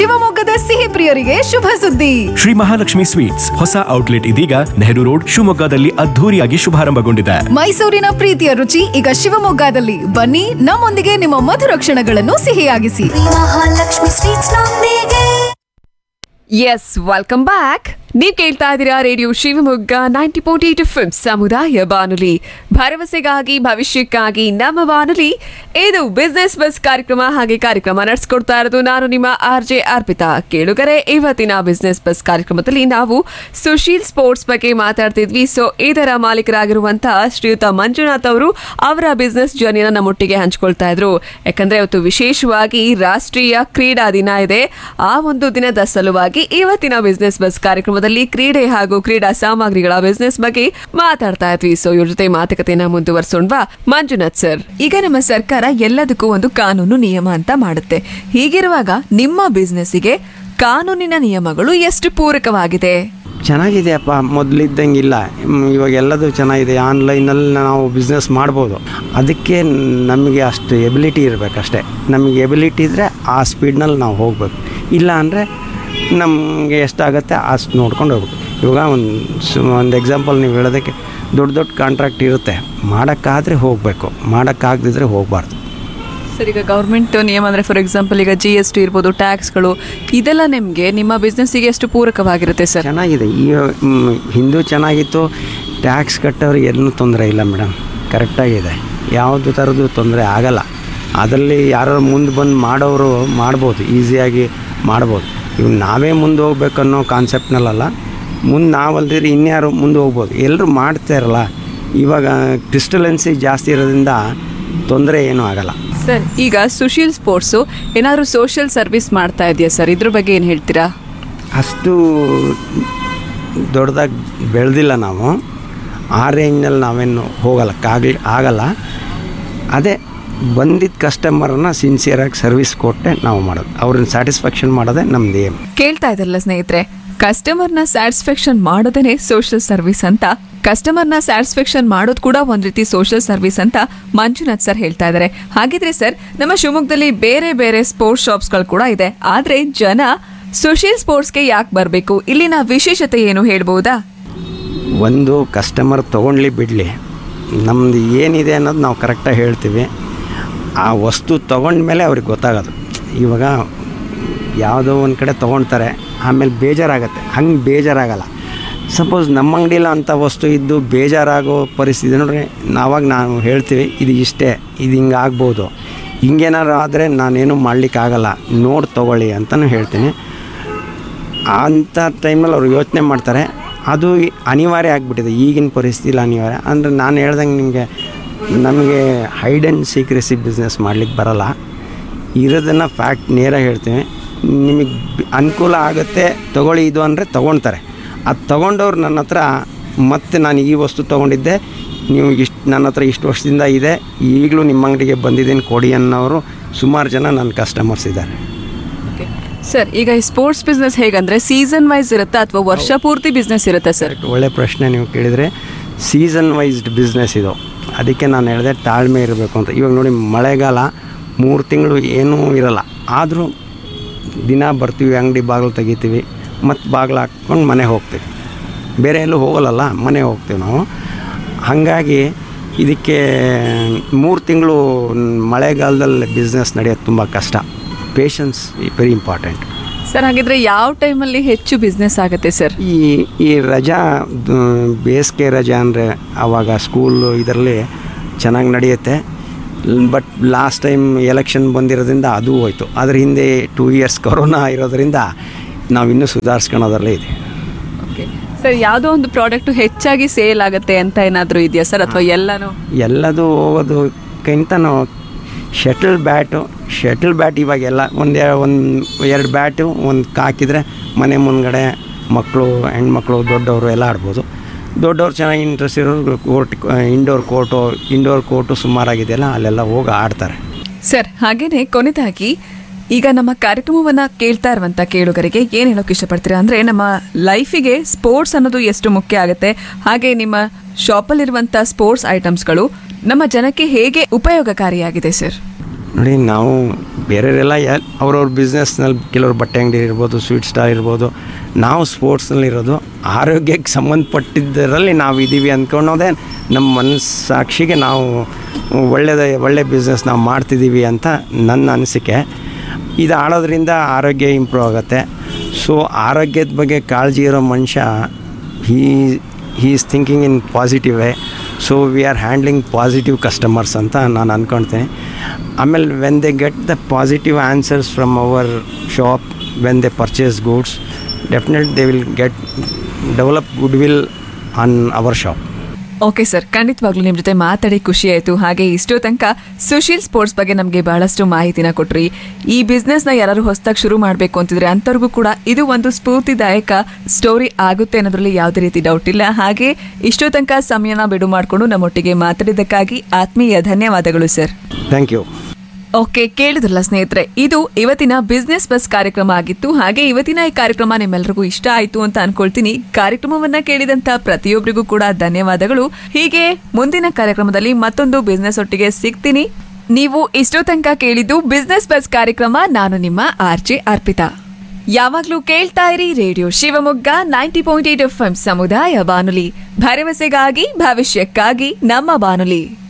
ಶಿವಮೊಗ್ಗದ ಸಿಹಿ ಪ್ರಿಯರಿಗೆ ಶುಭ ಸುದ್ದಿ ಶ್ರೀ ಮಹಾಲಕ್ಷ್ಮಿ ಸ್ವೀಟ್ಸ್ ಹೊಸ ಔಟ್ಲೆಟ್ ಇದೀಗ ನೆಹರು ರೋಡ್ ಶಿವಮೊಗ್ಗದಲ್ಲಿ ಅದ್ಧೂರಿಯಾಗಿ ಶುಭಾರಂಭಗೊಂಡಿದೆ ಮೈಸೂರಿನ ಪ್ರೀತಿಯ ರುಚಿ ಈಗ ಶಿವಮೊಗ್ಗದಲ್ಲಿ ಬನ್ನಿ ನಮ್ಮೊಂದಿಗೆ ನಿಮ್ಮ ಮಧುರ ಕ್ಷಣಗಳನ್ನು ಸಿಹಿಯಾಗಿಸಿ ಮಹಾಲಕ್ಷ್ಮಿ ಸ್ವೀಟ್ಸ್ ನೊಂದಿಗೆ ಎಸ್ ವೆಲ್ಕಮ್ ಬ್ಯಾಕ್ ನೀವು ಕೇಳ್ತಾ ಇದ್ದೀರಾ radio Shivamogga ninety point eight F ಸಮುದಾಯ ಬಾನುಲಿ ಭರವಸೆಗಾಗಿ ಭವಿಷ್ಯಕ್ಕಾಗಿ ನಮ್ಮ ಬಾನುಲಿ ಇದು ಬಿಸ್ನೆಸ್ ಬಸ್ ಕಾರ್ಯಕ್ರಮ ಹಾಗೆ ಕಾರ್ಯಕ್ರಮ ನಡೆಸ್ಕೊಡ್ತಾ ಇರೋದು ನಾನು ನಿಮ್ಮ ಆರ್ ಜೆ ಅರ್ಪಿತಾ ಕೇಳುಗರೆ ಇವತ್ತಿನ ಬಿಸ್ನೆಸ್ ಬಸ್ ಕಾರ್ಯಕ್ರಮದಲ್ಲಿ ನಾವು ಸುಶೀಲ್ ಸ್ಪೋರ್ಟ್ಸ್ ಬಗ್ಗೆ ಮಾತಾಡ್ತಿದ್ವಿ ಸೊ ಇದರ ಮಾಲೀಕರಾಗಿರುವಂತಹ ಶ್ರೀಯುತ ಮಂಜುನಾಥ್ ಅವರು ಅವರ ಬಿಸ್ನೆಸ್ ಜರ್ನಿನ ನಮ್ಮೊಟ್ಟಿಗೆ ಹಂಚ್ಕೊಳ್ತಾ ಇದ್ರು ಯಾಕಂದ್ರೆ ಇವತ್ತು ವಿಶೇಷವಾಗಿ ರಾಷ್ಟ್ರೀಯ ಕ್ರೀಡಾ ದಿನ ಇದೆ ಆ ಒಂದು ದಿನದ ಸಲುವಾಗಿ ಇವತ್ತಿನ ಬಿಸ್ನೆಸ್ ಬಸ್ ಕಾರ್ಯಕ್ರಮದಲ್ಲಿ ಕ್ರೀಡೆ ಹಾಗೂ ಕ್ರೀಡಾ ಸಾಮಗ್ರಿಗಳ ಬಿಸ್ನೆಸ್ ಬಗ್ಗೆ ಮಾತಾಡ್ತಾ ಇದ್ವಿ ಸೊ ಇವ್ರ ಜೊತೆ ಮಾತುಕತೆನ ಮುಂದುವರ್ಸೋಣ್ವಾ ಮಂಜುನಾಥ್ ಸರ್ ಈಗ ನಮ್ಮ ಸರ್ಕಾರ ಎಲ್ಲದಕ್ಕೂ ಒಂದು ಕಾನೂನು ನಿಯಮ ಅಂತ ಮಾಡುತ್ತೆ ಹೀಗಿರುವಾಗ ನಿಮ್ಮ ಬಿಸ್ನೆಸ್ಸಿಗೆ ಕಾನೂನಿನ ನಿಯಮಗಳು ಎಷ್ಟು ಪೂರಕವಾಗಿದೆ ಚೆನ್ನಾಗಿದೆಯಪ್ಪ ಮೊದಲಿದ್ದಂಗಿಲ್ಲ ಮ್, ಇವಾಗ ಎಲ್ಲದೂ ಚೆನ್ನಾಗಿದೆ ಆನ್ಲೈನಲ್ಲಿ ನಾವು ಬಿಸ್ನೆಸ್ ಮಾಡ್ಬೋದು ಅದಕ್ಕೆ ನಮಗೆ ಅಷ್ಟು ಎಬಿಲಿಟಿ ಇರಬೇಕಷ್ಟೇ ನಮಗೆ ಎಬಿಲಿಟಿ ಇದ್ದರೆ ಆ ಸ್ಪೀಡ್ನಲ್ಲಿ ನಾವು ಹೋಗ್ಬೇಕು ಇಲ್ಲ ಅಂದರೆ ನಮಗೆ ಎಷ್ಟಾಗತ್ತೆ ಅಷ್ಟು ನೋಡ್ಕೊಂಡು ಹೋಗ್ಬೇಕು ಇವಾಗ ಒಂದು ಸು ಒಂದು ಎಕ್ಸಾಂಪಲ್ ನೀವು ಹೇಳೋದಕ್ಕೆ ದೊಡ್ಡ ದೊಡ್ಡ ಕಾಂಟ್ರಾಕ್ಟ್ ಇರುತ್ತೆ ಮಾಡೋಕ್ಕಾದರೆ ಹೋಗಬೇಕು ಮಾಡೋಕ್ಕಾಗದಿದ್ರೆ ಹೋಗಬಾರ್ದು ಸರ್ ಈಗ ಗೌರ್ಮೆಂಟ್ ನಿಯಮ ಅಂದರೆ ಫಾರ್ ಎಕ್ಸಾಂಪಲ್ ಈಗ ಜಿ ಎಸ್ ಟಿ ಇರ್ಬೋದು ಟ್ಯಾಕ್ಸ್ಗಳು ಇದೆಲ್ಲ ನಿಮಗೆ ನಿಮ್ಮ ಬಿಸ್ನೆಸ್ಸಿಗೆ ಎಷ್ಟು ಪೂರಕವಾಗಿರುತ್ತೆ ಸರ್ ಚೆನ್ನಾಗಿದೆ ಈ ಮ್, ಹಿಂದೂ ಚೆನ್ನಾಗಿತ್ತು ಟ್ಯಾಕ್ಸ್ ಕಟ್ಟೋರಿಗೆ ಏನೂ ತೊಂದರೆ ಇಲ್ಲ ಮೇಡಮ್ ಕರೆಕ್ಟಾಗಿದೆ ಯಾವುದು ಥರದ್ದು ತೊಂದರೆ ಆಗಲ್ಲ ಅದರಲ್ಲಿ ಯಾರು ಮುಂದೆ ಬಂದು ಮಾಡೋರು ಮಾಡ್ಬೋದು ಈಸಿಯಾಗಿ ಮಾಡ್ಬೋದು ಇವು ನಾವೇ ಮುಂದೆ ಹೋಗ್ಬೇಕನ್ನೋ ಕಾನ್ಸೆಪ್ಟ್ನಲ್ಲ ಮುಂದೆ ನಾವಲ್ದಿರಿ ಇನ್ಯಾರು ಮುಂದೆ ಹೋಗ್ಬೋದು ಎಲ್ಲರೂ ಮಾಡ್ತಾರಲ್ಲ ಇವಾಗ ಕ್ರಿಸ್ಟಲೆನ್ಸಿ ಜಾಸ್ತಿ ಇರೋದ್ರಿಂದ ತೊಂದರೆ ಏನೂ ಆಗಲ್ಲ ಸರ್ ಈಗ ಸುಶೀಲ್ ಸ್ಪೋರ್ಟ್ಸು ಏನಾದರೂ ಸೋಷಿಯಲ್ ಸರ್ವಿಸ್ ಮಾಡ್ತಾ ಇದೆಯಾ ಸರ್ ಇದ್ರ ಬಗ್ಗೆ ಏನು ಹೇಳ್ತೀರಾ ಅಷ್ಟು ದೊಡ್ಡದಾಗಿ ಬೆಳೆದಿಲ್ಲ ನಾವು ಆ ರೇಂಜ್ನಲ್ಲಿ ನಾವೇನು ಹೋಗಲ್ಲಕ್ಕಾಗಲಿ ಆಗಲ್ಲ ಅದೇ ಬಂದಿದ್ದ ಕಸ್ಟಮರನ್ನ ಸಿನ್ಸಿಯರಾಗಿ ಸರ್ವಿಸ್ ಕೊಟ್ಟೆ ನಾವು ಮಾಡೋದು ಅವ್ರನ್ನ ಸ್ಯಾಟಿಸ್ಫ್ಯಾಕ್ಷನ್ ಮಾಡೋದೇ ನಮ್ದು ಏಮ್ ಕೇಳ್ತಾ ಇದ್ರಲ್ಲ ಸ್ನೇಹಿತರೆ ಕಸ್ಟಮರ್ನ ಸ್ಯಾಟಿಸ್ಫ್ಯಾಕ್ಷನ್ ಮಾಡೋದೇ ಸೋಷಿಯಲ್ ಸರ್ವಿಸ್ ಅಂತ ಕಸ್ಟಮರ್ನ ಸ್ಯಾಟಿಸ್ಫ್ಯಾಕ್ಷನ್ ಮಾಡೋದು ಕೂಡ ಒಂದ್ ರೀತಿ ಸೋಷಿಯಲ್ ಸರ್ವಿಸ್ ಅಂತ ಮಂಜುನಾಥ್ ಸರ್ ಹೇಳ್ತಾ ಇದ್ದಾರೆ ಹಾಗಿದ್ರೆ ಸರ್ ನಮ್ಮ ಶಿವಮೊಗ್ಗದಲ್ಲಿ ಬೇರೆ ಬೇರೆ ಸ್ಪೋರ್ಟ್ಸ್ ಶಾಪ್ಸ್ಗಳು ಕೂಡ ಇದೆ ಆದ್ರೆ ಜನ ಸುಶೀಲ್ ಸ್ಪೋರ್ಟ್ಸ್ಗೆ ಯಾಕೆ ಬರಬೇಕು ಇಲ್ಲಿನ ವಿಶೇಷತೆ ಏನು ಹೇಳ್ಬೋದಾ ಒಂದು ಕಸ್ಟಮರ್ ತೊಗೊಂಡ್ಲಿ ಬಿಡಲಿ ನಮ್ಮದು ಏನಿದೆ ಅನ್ನೋದು ನಾವು ಕರೆಕ್ಟಾಗಿ ಹೇಳ್ತೀವಿ ಆ ವಸ್ತು ತೊಗೊಂಡ್ಮೇಲೆ ಅವ್ರಿಗೆ ಗೊತ್ತಾಗೋದು ಇವಾಗ ಯಾವುದೋ ಒಂದು ಕಡೆ ತೊಗೊಳ್ತಾರೆ ಆಮೇಲೆ ಬೇಜಾರಾಗತ್ತೆ ಹಂಗೆ ಬೇಜಾರಾಗಲ್ಲ ಸಪೋಸ್ ನಮ್ಮ ಅಂಗಡಿಲ್ಲ ಅಂಥ ವಸ್ತು ಇದ್ದು ಬೇಜಾರಾಗೋ ಪರಿಸ್ಥಿತಿ ನೋಡ್ರಿ ನಾವಾಗ ನಾವು ಹೇಳ್ತೀವಿ ಇದು ಇಷ್ಟೇ ಇದು ಹಿಂಗೆ ಆಗ್ಬೋದು ಹಿಂಗೇನಾರು ಆದರೆ ನಾನೇನು ಮಾಡಲಿಕ್ಕಾಗಲ್ಲ ನೋಡಿ ತೊಗೊಳ್ಳಿ ಅಂತಲೂ ಹೇಳ್ತೀನಿ ಅಂಥ ಟೈಮಲ್ಲಿ ಅವ್ರು ಯೋಚನೆ ಮಾಡ್ತಾರೆ ಅದು ಅನಿವಾರ್ಯ ಆಗಿಬಿಟ್ಟಿದೆ ಈಗಿನ ಪರಿಸ್ಥಿತಿಲಿ ಅನಿವಾರ್ಯ ಅಂದರೆ ನಾನು ಹೇಳ್ದಂಗೆ ನಿಮಗೆ ನಮಗೆ ಹೈಡ್ ಆ್ಯಂಡ್ ಸೀಕ್ರೆಸಿ ಬಿಸ್ನೆಸ್ ಮಾಡ್ಲಿಕ್ಕೆ ಬರಲ್ಲ ಇರೋದನ್ನು ಫ್ಯಾಕ್ಟ್ ನೇರ ಹೇಳ್ತೀನಿ ನಿಮಗೆ ಅನುಕೂಲ ಆಗುತ್ತೆ ತೊಗೊಳ್ಳಿ ಇದು ಅಂದರೆ ತೊಗೊಳ್ತಾರೆ ಅದು ತೊಗೊಂಡವ್ರು ನನ್ನ ಹತ್ರ ಮತ್ತೆ ನಾನು ಈ ವಸ್ತು ತೊಗೊಂಡಿದ್ದೆ ನೀವು ಇಷ್ಟು ನನ್ನ ಹತ್ರ ಇಷ್ಟು ವರ್ಷದಿಂದ ಇದೆ ಈಗಲೂ ನಿಮ್ಮ ಅಂಗಡಿಗೆ ಬಂದಿದ್ದೀನಿ ಕೊಡಿ ಅನ್ನೋರು ಸುಮಾರು ಜನ ನನ್ನ ಕಸ್ಟಮರ್ಸ್ ಇದ್ದಾರೆ ಸರ್ ಈಗ ಈ ಸ್ಪೋರ್ಟ್ಸ್ ಬಿಸ್ನೆಸ್ ಹೇಗಂದ್ರೆ ಸೀಸನ್ ವೈಸ್ ಇರುತ್ತಾ ಅಥವಾ ವರ್ಷ ಪೂರ್ತಿ ಬಿಸ್ನೆಸ್ ಇರುತ್ತೆ ಸರ್ ಒಳ್ಳೆ ಪ್ರಶ್ನೆ ನೀವು ಕೇಳಿದರೆ ಸೀಸನ್ ವೈಸ್ಡ್ ಬಿಸ್ನೆಸ್ ಇದು ಅದಕ್ಕೆ ನಾನು ಹೇಳಿದೆ ತಾಳ್ಮೆ ಇರಬೇಕು ಅಂತ ಇವಾಗ ನೋಡಿ ಮಳೆಗಾಲ ಮೂರು ತಿಂಗಳು ಏನೂ ಇರಲ್ಲ ಆದರೂ ದಿನ ಬರ್ತೀವಿ ಅಂಗಡಿ ಬಾಗಿಲು ತೆಗಿತೀವಿ ಮತ್ತು ಬಾಗಿಲು ಹಾಕ್ಕೊಂಡು ಮನೆ ಹೋಗ್ತೀವಿ ಬೇರೆ ಎಲ್ಲೂ ಹೋಗಲ್ಲಲ್ಲ ಮನೆ ಹೋಗ್ತೀವಿ ನಾವು ಹಾಗಾಗಿ ಇದಕ್ಕೆ ಮೂರು ತಿಂಗಳು ಮಳೆಗಾಲದಲ್ಲಿ ಬಿಸ್ನೆಸ್ ನಡೆಯೋದು ತುಂಬ ಕಷ್ಟ ಪೇಷನ್ಸ್ ವೆರಿ ಇಂಪಾರ್ಟೆಂಟ್ ಸರ್ ಹಾಗಿದ್ರೆ ಯಾವ ಟೈಮಲ್ಲಿ ಹೆಚ್ಚು ಬಿಸ್ನೆಸ್ ಆಗುತ್ತೆ ಸರ್ ಈ ಈ ರಜಾ ದ- ಬೇಸಿಗೆ ರಜಾ ಅಂದರೆ ಆವಾಗ ಸ್ಕೂಲು ಇದರಲ್ಲಿ ಚೆನ್ನಾಗಿ ನಡೆಯುತ್ತೆ ಬಟ್ ಲಾಸ್ಟ್ ಟೈಮ್ ಎಲೆಕ್ಷನ್ ಬಂದಿರೋದ್ರಿಂದ ಅದು ಹೋಯ್ತು ಅದ್ರ ಹಿಂದೆ ಟೂ ಇಯರ್ಸ್ ಕೊರೋನಾ ಇರೋದ್ರಿಂದ ನಾವು ಇನ್ನೂ ಸುಧಾರಿಸ್ಕೊಳೋದ್ರಲ್ಲೇ ಇದೆ ಓಕೆ ಸರ್ ಯಾವುದೋ ಒಂದು ಪ್ರಾಡಕ್ಟ್ ಹೆಚ್ಚಾಗಿ ಸೇಲ್ ಆಗುತ್ತೆ ಅಂತ ಏನಾದರೂ ಇದೆಯಾ ಸರ್ ಅಥವಾ ಎಲ್ಲನೂ ಎಲ್ಲದು ಹೋಗೋದಕ್ಕಿಂತ ನಾವು ಶಟಲ್ ಬ್ಯಾಟು ಶಟಲ್ ಬ್ಯಾಟ್ ಇವಾಗೆಲ್ಲ ಒಂದು ಒಂದು ಎರಡು ಬ್ಯಾಟು ಒಂದು ಹಾಕಿದರೆ ಮನೆ ಮುಂದ್ಗಡೆ ಮಕ್ಕಳು ಹೆಣ್ಮಕ್ಳು ದೊಡ್ಡವರು ಎಲ್ಲ ಆಡ್ಬೋದು ದೊಡ್ಡವ್ರು ಚೆನ್ನಾಗಿ ಇಂಟ್ರೆಸ್ಟ್ ಇರೋರು court indoor court indoor court ಸುಮಾರಾಗಿದೆಯಲ್ಲ ಅಲ್ಲೆಲ್ಲ ಹೋಗಿ ಆಡ್ತಾರೆ ಸರ್ ಹಾಗೇನೆ ಕೊನೆಯದಾಗಿ ಈಗ ನಮ್ಮ ಕಾರ್ಯಕ್ರಮವನ್ನ ಕೇಳ್ತಾ ಇರುವಂತ ಕೇಳುಗರಿಗೆ ಏನ್ ಹೇಳೋಕೆ ಇಷ್ಟಪಡ್ತೀರಾ ಅಂದ್ರೆ ನಮ್ಮ ಲೈಫಿಗೆ ಸ್ಪೋರ್ಟ್ಸ್ ಅನ್ನೋದು ಎಷ್ಟು ಮುಖ್ಯ ಆಗುತ್ತೆ ಹಾಗೆ ನಿಮ್ಮ ಶಾಪಲ್ಲಿರುವಂತ ಸ್ಪೋರ್ಟ್ಸ್ ಐಟಮ್ಸ್ಗಳು ನಮ್ಮ ಜನಕ್ಕೆ ಹೇಗೆ ಉಪಯೋಗಕಾರಿಯಾಗಿದೆ ಸರ್ ನೋಡಿ ನಾವು ಬೇರೆಯವರೆಲ್ಲ ಯಾ ಅವ್ರವ್ರ ಬಿಸ್ನೆಸ್ನಲ್ಲಿ ಕೆಲವ್ರು ಬಟ್ಟೆ ಅಂಗಡಿ ಇರ್ಬೋದು ಸ್ವೀಟ್ ಸ್ಟಾಲ್ ಇರ್ಬೋದು ನಾವು ಸ್ಪೋರ್ಟ್ಸ್ನಲ್ಲಿ ಇರೋದು ಆರೋಗ್ಯಕ್ಕೆ ಸಂಬಂಧಪಟ್ಟಿದ್ದರಲ್ಲಿ ನಾವು ಇದ್ದೀವಿ ಅಂದ್ಕೊಳೋದೇ ನಮ್ಮ ಮನಸ್ಸಾಕ್ಷಿಗೆ ನಾವು ಒಳ್ಳೆಯದ ಒಳ್ಳೆ ಬಿಸ್ನೆಸ್ ನಾವು ಮಾಡ್ತಿದ್ದೀವಿ ಅಂತ ನನ್ನ ಅನಿಸಿಕೆ ಇದು ಆಡೋದ್ರಿಂದ ಆರೋಗ್ಯ ಇಂಪ್ರೂವ್ ಆಗುತ್ತೆ ಸೊ ಆರೋಗ್ಯದ ಬಗ್ಗೆ ಕಾಳಜಿ ಇರೋ ಮನುಷ್ಯ he he is thinking in positive way so we are handling positive customers ಅಂತ ನಾನು ಅಂದ್ಕೊಳ್ತೀನಿ ಆಮೇಲೆ when they get the positive answers from our shop when they purchase goods definite they will get develop goodwill on our shop okay sir ಖಂಡಿತವಾಗ್ಲೂ ನಿಮ್ಮ ಜೊತೆ ಮಾತಾಡಿ ಖುಷಿ ಆಯಿತು ಹಾಗೆ ಇಷ್ಟೋ ತನಕ ಸುಶೀಲ್ ಸ್ಪೋರ್ಟ್ಸ್ ಬಗ್ಗೆ ನಮಗೆ ಬಹಳಷ್ಟು ಮಾಹಿತಿನ ಕೊಟ್ರಿ ಈ ಬಿಸ್ನೆಸ್ನ ಯಾರು ಹೊಸದಾಗಿ ಶುರು ಮಾಡಬೇಕು ಅಂತಿದ್ರೆ ಅಂಥವ್ರಿಗೂ ಕೂಡ ಇದು ಒಂದು ಸ್ಫೂರ್ತಿದಾಯಕ ಸ್ಟೋರಿ ಆಗುತ್ತೆ ಅನ್ನೋದ್ರಲ್ಲಿ ಯಾವುದೇ ರೀತಿ ಡೌಟ್ ಇಲ್ಲ ಹಾಗೆ ಇಷ್ಟೋ ತನಕ ಸಮಯನ ಬಿಡು ಮಾಡಿಕೊಂಡು ನಮ್ಮೊಟ್ಟಿಗೆ ಮಾತಾಡಿದ್ದಕ್ಕಾಗಿ ಆತ್ಮೀಯ ಧನ್ಯವಾದಗಳು ಸರ್ ಥ್ಯಾಂಕ್ ಯು ಓಕೆ ಕೇಳಿದ್ರಲ್ಲ ಸ್ನೇಹಿತರೆ ಇದು ಇವತ್ತಿನ ಬಿಸ್ನೆಸ್ ಬಸ್ ಕಾರ್ಯಕ್ರಮ ಆಗಿತ್ತು ಹಾಗೆ ಇವತ್ತಿನ ಈ ಕಾರ್ಯಕ್ರಮ ನಿಮ್ಮೆಲ್ಲರಿಗೂ ಇಷ್ಟ ಆಯ್ತು ಅಂತ ಅನ್ಕೊಳ್ತೀನಿ ಕಾರ್ಯಕ್ರಮವನ್ನ ಕೇಳಿದಂತ ಪ್ರತಿಯೊಬ್ಬರಿಗೂ ಕೂಡ ಧನ್ಯವಾದಗಳು ಹೀಗೆ ಮುಂದಿನ ಕಾರ್ಯಕ್ರಮದಲ್ಲಿ ಮತ್ತೊಂದು ಬಿಸ್ನೆಸ್ ಒಟ್ಟಿಗೆ ಸಿಗ್ತೀನಿ ನೀವು ಇಷ್ಟೋ ತನಕ ಕೇಳಿದ್ದು ಬಿಸ್ನೆಸ್ ಬಸ್ ಕಾರ್ಯಕ್ರಮ ನಾನು ನಿಮ್ಮ ಆರ್ ಜೆ ಅರ್ಪಿತಾ ಯಾವಾಗ್ಲೂ ಕೇಳ್ತಾ ಇರಿ radio Shivamogga ninety point eight F ಸಮುದಾಯ ಬಾನುಲಿ ಭರವಸೆಗಾಗಿ ಭವಿಷ್ಯಕ್ಕಾಗಿ ನಮ್ಮ ಬಾನುಲಿ